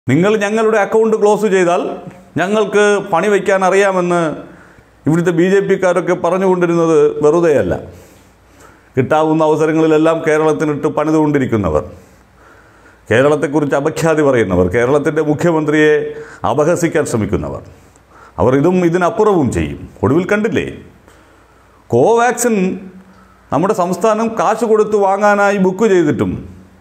നിങ്ങൾ ഞങ്ങളുടെ account close ചെയ്താൽ ഞങ്ങൾക്ക് പണി വയ്ക്കാൻ അറിയാമെന്ന് ഇവിടുത്തെ ബി ജെ പിക്കാരൊക്കെ പറഞ്ഞുകൊണ്ടിരുന്നത് വെറുതെയല്ല കിട്ടാവുന്ന അവസരങ്ങളിലെല്ലാം കേരളത്തിനിട്ട് പണിതുകൊണ്ടിരിക്കുന്നവർ കേരളത്തെക്കുറിച്ച് അപഖ്യാതി പറയുന്നവർ കേരളത്തിൻ്റെ മുഖ്യമന്ത്രിയെ അപഹസിക്കാൻ ശ്രമിക്കുന്നവർ അവർ ഇതും ഇതിനപ്പുറവും ചെയ്യും ഒടുവിൽ കണ്ടില്ലേ കോവാക്സിൻ നമ്മുടെ സംസ്ഥാനം കാശ് കൊടുത്ത് വാങ്ങാനായി ബുക്ക് ചെയ്തിട്ടും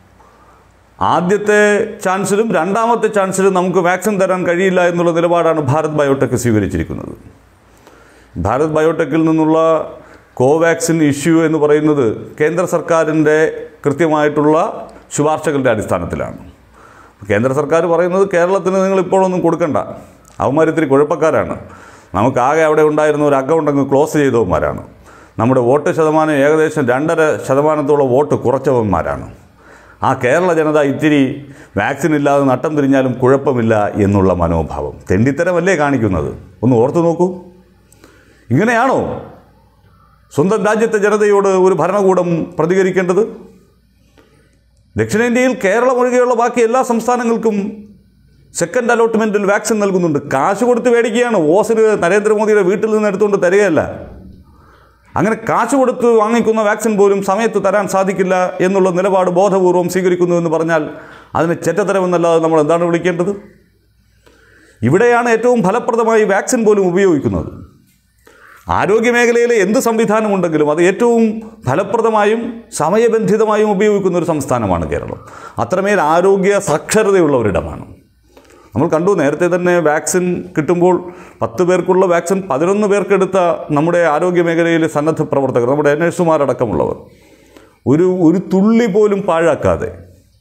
ആദ്യത്തെ ചാൻസിലും രണ്ടാമത്തെ ചാൻസിലും നമുക്ക് വാക്സിൻ തരാൻ കഴിയില്ല എന്നുള്ള നിലപാടാണ് ഭാരത് ബയോടെക് സ്വീകരിച്ചിരിക്കുന്നത് ഭാരത് ബയോടെക്കിൽ നിന്നുള്ള കോവാക്സിൻ ഇഷ്യൂ എന്ന് പറയുന്നത് കേന്ദ്ര സർക്കാരിൻ്റെ കൃത്യമായിട്ടുള്ള ശുപാർശകളുടെ അടിസ്ഥാനത്തിലാണ് കേന്ദ്ര സർക്കാർ പറയുന്നത് കേരളത്തിന് നിങ്ങൾ ഇപ്പോഴൊന്നും കൊടുക്കണ്ട അവന്മാർ ഇത്തിരി കുഴപ്പക്കാരാണ് നമുക്കാകെ അവിടെ ഉണ്ടായിരുന്ന ഒരു അക്കൗണ്ട് അങ്ങ് ക്ലോസ് ചെയ്തവന്മാരാണ് നമ്മുടെ വോട്ട് ശതമാനം ഏകദേശം രണ്ടര ശതമാനത്തോളം വോട്ട് കുറച്ചവന്മാരാണ് ആ കേരള ജനത ഇത്തിരി വാക്സിൻ ഇല്ലാതെ നട്ടം തിരിഞ്ഞാലും കുഴപ്പമില്ല എന്നുള്ള മനോഭാവം തെണ്ടിത്തരമല്ലേ കാണിക്കുന്നത് ഒന്ന് ഓർത്തു നോക്കൂ ഇങ്ങനെയാണോ സ്വന്തം രാജ്യത്തെ ജനതയോട് ഒരു ഭരണകൂടം പ്രതികരിക്കേണ്ടത് ദക്ഷിണേന്ത്യയിൽ കേരളം ഒഴികെയുള്ള ബാക്കി എല്ലാ സംസ്ഥാനങ്ങൾക്കും സെക്കൻഡ് അലോട്ട്മെൻറ്റിൽ വാക്സിൻ നൽകുന്നുണ്ട് കാശ് കൊടുത്ത് മേടിക്കുകയാണ് ഓസിന് നരേന്ദ്രമോദിയുടെ വീട്ടിൽ നിന്ന് എടുത്തുകൊണ്ട് തരികയല്ല അങ്ങനെ കാശ് കൊടുത്ത് വാങ്ങിക്കുന്ന വാക്സിൻ പോലും സമയത്ത് തരാൻ സാധിക്കില്ല എന്നുള്ള നിലപാട് ബോധപൂർവം സ്വീകരിക്കുന്നു എന്ന് പറഞ്ഞാൽ അതിനെ ചെറ്റത്തരമെന്നല്ലാതെ നമ്മൾ എന്താണ് വിളിക്കേണ്ടത് ഇവിടെയാണ് ഏറ്റവും ഫലപ്രദമായി വാക്സിൻ പോലും ഉപയോഗിക്കുന്നത് ആരോഗ്യമേഖലയിലെ എന്ത് സംവിധാനമുണ്ടെങ്കിലും അത് ഏറ്റവും ഫലപ്രദമായും സമയബന്ധിതമായും ഉപയോഗിക്കുന്ന ഒരു സംസ്ഥാനമാണ് കേരളം അത്രമേൽ ആരോഗ്യ സാക്ഷരതയുള്ള ഒരിടമാണ് നമ്മൾ കണ്ടു നേരത്തെ തന്നെ വാക്സിൻ കിട്ടുമ്പോൾ പത്ത് പേർക്കുള്ള വാക്സിൻ പതിനൊന്ന് പേർക്കെടുത്ത നമ്മുടെ ആരോഗ്യ മേഖലയിലെ സന്നദ്ധ പ്രവർത്തകർ നമ്മുടെ നഴ്സുമാരടക്കമുള്ളവർ ഒരു ഒരു തുള്ളി പോലും പാഴാക്കാതെ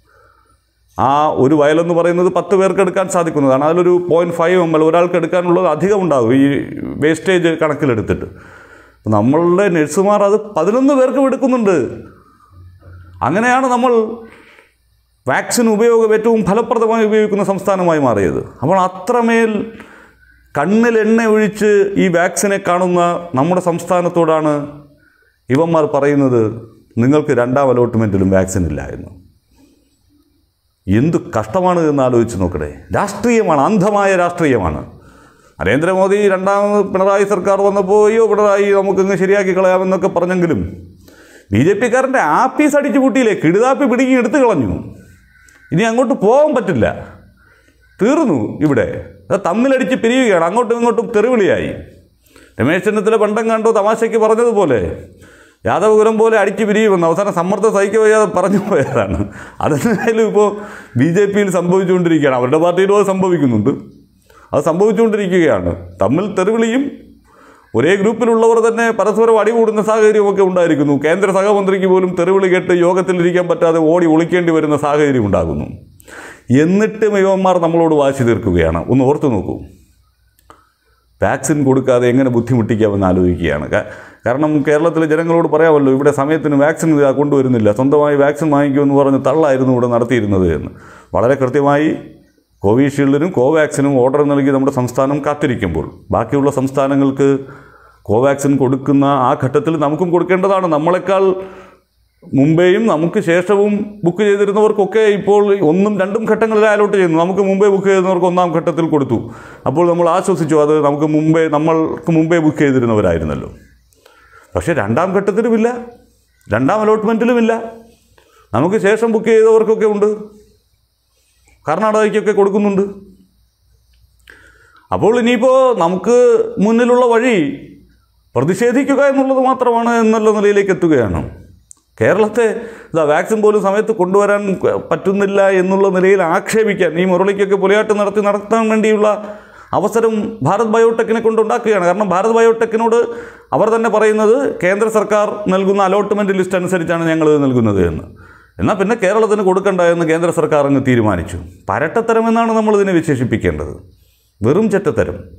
ആ ഒരു വയലെന്ന് പറയുന്നത് പത്ത് പേർക്ക് എടുക്കാൻ സാധിക്കുന്നതാണ് അതിലൊരു പോയിൻറ്റ് ഫൈവ് എം എൽ ഒരാൾക്ക് എടുക്കാനുള്ളത് അധികം ഉണ്ടാകും ഈ വേസ്റ്റേജ് കണക്കിലെടുത്തിട്ട് നമ്മളുടെ നഴ്സുമാർ അത് പതിനൊന്ന് പേർക്കും എടുക്കുന്നുണ്ട് അങ്ങനെയാണ് നമ്മൾ വാക്സിൻ ഉപയോഗം ഏറ്റവും ഫലപ്രദമായി ഉപയോഗിക്കുന്ന സംസ്ഥാനമായി മാറിയത് അപ്പോൾ അത്രമേൽ കണ്ണിൽ എണ്ണ ഒഴിച്ച് ഈ വാക്സിനെ കാണുന്ന നമ്മുടെ സംസ്ഥാനത്തോടാണ് ഇവന്മാർ പറയുന്നത് നിങ്ങൾക്ക് രണ്ടാം അലോട്ട്മെൻറ്റിലും വാക്സിൻ ഇല്ല എന്ന് എന്ത് കഷ്ടമാണ് എന്ന് ആലോചിച്ച് നോക്കണേ രാഷ്ട്രീയമാണ് അന്ധമായ രാഷ്ട്രീയമാണ് നരേന്ദ്രമോദി രണ്ടാമത് പിണറായി സർക്കാർ വന്നപ്പോൾ അയ്യോ പിണറായി നമുക്കങ്ങ് ശരിയാക്കി കളയാമെന്നൊക്കെ പറഞ്ഞെങ്കിലും ബി ജെ പിക്കാരൻ്റെ ആപ്പീസ് അടിച്ചു പൂട്ടിയില്ലേ കിടുതാപ്പി പിടുങ്ങി എടുത്തു കളഞ്ഞു ഇനി അങ്ങോട്ട് പോകാൻ പറ്റില്ല തീർന്നു ഇവിടെ അത് തമ്മിലടിച്ച് പിരിയുകയാണ് അങ്ങോട്ടും ഇങ്ങോട്ടും തെറിവിളിയായി രമേശ് ചെന്നിത്തല പണ്ടം കണ്ടോ തമാശയ്ക്ക് പറഞ്ഞതുപോലെ യാദവപുരം പോലെ അടിച്ചു പിരിയുമെന്ന് അവസാനം സമ്മർദ്ദം സഹിക്കുക വയ്യാതെ പറഞ്ഞു പോയതാണ് അതെന്തായാലും ഇപ്പോൾ ബി ജെ പിയിൽ സംഭവിച്ചുകൊണ്ടിരിക്കുകയാണ് അവരുടെ പാർട്ടിയിലും അത് സംഭവിക്കുന്നുണ്ട് അത് സംഭവിച്ചുകൊണ്ടിരിക്കുകയാണ് തമ്മിൽ തെറിവിളിയും ഒരേ ഗ്രൂപ്പിലുള്ളവർ തന്നെ പരസ്പരം അടികൂടുന്ന സാഹചര്യമൊക്കെ ഉണ്ടായിരിക്കുന്നു കേന്ദ്ര സഹമന്ത്രിക്ക് പോലും തെറിവിളി കേട്ട് യോഗത്തിലിരിക്കാൻ പറ്റാതെ ഓടി ഒളിക്കേണ്ടി വരുന്ന സാഹചര്യം ഉണ്ടാകുന്നു എന്നിട്ടും ഇവന്മാർ നമ്മളോട് വാശി തീർക്കുകയാണ് ഒന്ന് ഓർത്തു നോക്കൂ വാക്സിൻ കൊടുക്കാതെ എങ്ങനെ ബുദ്ധിമുട്ടിക്കാമെന്ന് ആലോചിക്കുകയാണ് ക- കാരണം കേരളത്തിലെ ജനങ്ങളോട് പറയാമല്ലോ ഇവിടെ സമയത്തിന് വാക്സിൻ ഇതാ കൊണ്ടുവരുന്നില്ല സ്വന്തമായി വാക്സിൻ വാങ്ങിക്കുമെന്ന് പറഞ്ഞ് തള്ളായിരുന്നു ഇവിടെ നടത്തിയിരുന്നത് എന്ന് വളരെ കൃത്യമായി കോവിഷീൽഡിനും കോവാക്സിനും ഓർഡർ നൽകി നമ്മുടെ സംസ്ഥാനം കാത്തിരിക്കുമ്പോൾ ബാക്കിയുള്ള സംസ്ഥാനങ്ങൾക്ക് കോവാക്സിൻ കൊടുക്കുന്ന ആ ഘട്ടത്തിൽ നമുക്കും കൊടുക്കേണ്ടതാണ് നമ്മളെക്കാൾ മുമ്പേയും നമുക്ക് ശേഷവും ബുക്ക് ചെയ്തിരുന്നവർക്കൊക്കെ ഇപ്പോൾ ഒന്നും രണ്ടും ഘട്ടങ്ങളിൽ അലോട്ട് ചെയ്യുന്നു നമുക്ക് മുമ്പേ ബുക്ക് ചെയ്തിരുന്നവർക്ക് ഒന്നാം ഘട്ടത്തിൽ കൊടുത്തു അപ്പോൾ നമ്മൾ ആശ്വസിച്ചു അത് നമുക്ക് മുമ്പേ നമ്മൾക്ക് മുമ്പേ ബുക്ക് ചെയ്തിരുന്നവരായിരുന്നല്ലോ പക്ഷേ രണ്ടാം ഘട്ടത്തിലുമില്ല രണ്ടാം അലോട്ട്മെൻറ്റിലുമില്ല നമുക്ക് ശേഷം ബുക്ക് ചെയ്തവർക്കൊക്കെ ഉണ്ട് കർണാടകയ്ക്കൊക്കെ കൊടുക്കുന്നുണ്ട് അപ്പോൾ ഇനിയിപ്പോൾ നമുക്ക് മുന്നിലുള്ള വഴി പ്രതിഷേധിക്കുക എന്നുള്ളത് മാത്രമാണ് എന്നുള്ള നിലയിലേക്ക് എത്തുകയാണ് കേരളത്തെ ഇതാ വാക്സിൻ പോലും സമയത്ത് കൊണ്ടുവരാൻ പറ്റുന്നില്ല എന്നുള്ള നിലയിൽ ആക്ഷേപിക്കാൻ ഈ മുരളിക്കൊക്കെ പുലയാട്ട് നടത്തി നടത്താൻ വേണ്ടിയുള്ള അവസരം ഭാരത് ബയോടെക്കിനെ കൊണ്ടുണ്ടാക്കുകയാണ് കാരണം ഭാരത് ബയോടെക്കിനോട് അവർ തന്നെ പറയുന്നത് കേന്ദ്ര സർക്കാർ നൽകുന്ന അലോട്ട്മെൻറ്റ് ലിസ്റ്റ് അനുസരിച്ചാണ് ഞങ്ങളിത് നൽകുന്നത് എന്ന് എന്നാൽ പിന്നെ കേരളത്തിന് കൊടുക്കണ്ട എന്ന് കേന്ദ്ര സർക്കാർ അങ്ങ് തീരുമാനിച്ചു പരട്ടത്തരം എന്നാണ് നമ്മൾ ഇതിനെ വിശേഷിപ്പിക്കേണ്ടത് വെറും ചെറ്റത്തരം